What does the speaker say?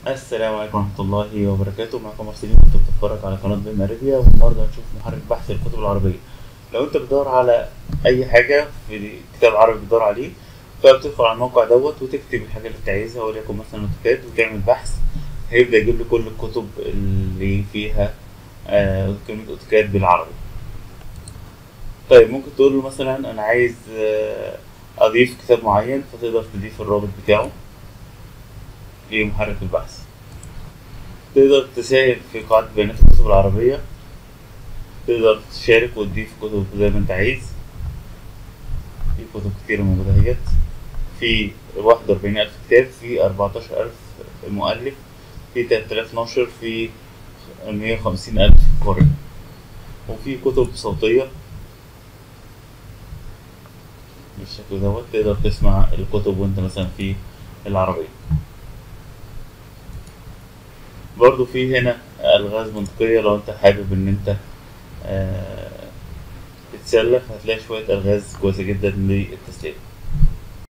السلام عليكم ورحمة الله وبركاته معكم مرسلين كنت بتتفرج على قناة بين أريبيا والنهاردة هنشوف محرك بحث الكتب العربية لو أنت بتدور على أي حاجة في كتاب عربي بتدور عليه فبتدخل على الموقع دوت وتكتب الحاجة اللي أنت عايزها وليكن مثلا أوتوكاد وتعمل بحث هيبدأ يجيب لك كل الكتب اللي فيها آه كلمة أوتوكاد بالعربي طيب ممكن تقول له مثلا أنا عايز آه أضيف كتاب معين فتقدر تضيف الرابط بتاعه لمحرك البحث تقدر تساهم في قاعدة بيانات الكتب العربية تقدر تشارك وتضيف كتب زي ما انت عايز في كتب كتير موجودة اهيت في واحد وأربعين ألف كتاب في أربعتاشر ألف مؤلف في تلات آلاف ناشر في مية وخمسين ألف قارئ وفي كتب صوتية بالشكل دوت تقدر تسمع الكتب وانت مثلا في العربية برضو في هنا ألغاز منطقية لو أنت حابب إن أنت آه تتسلى فهتلاقي شوية ألغاز كويسة جدا للتسلية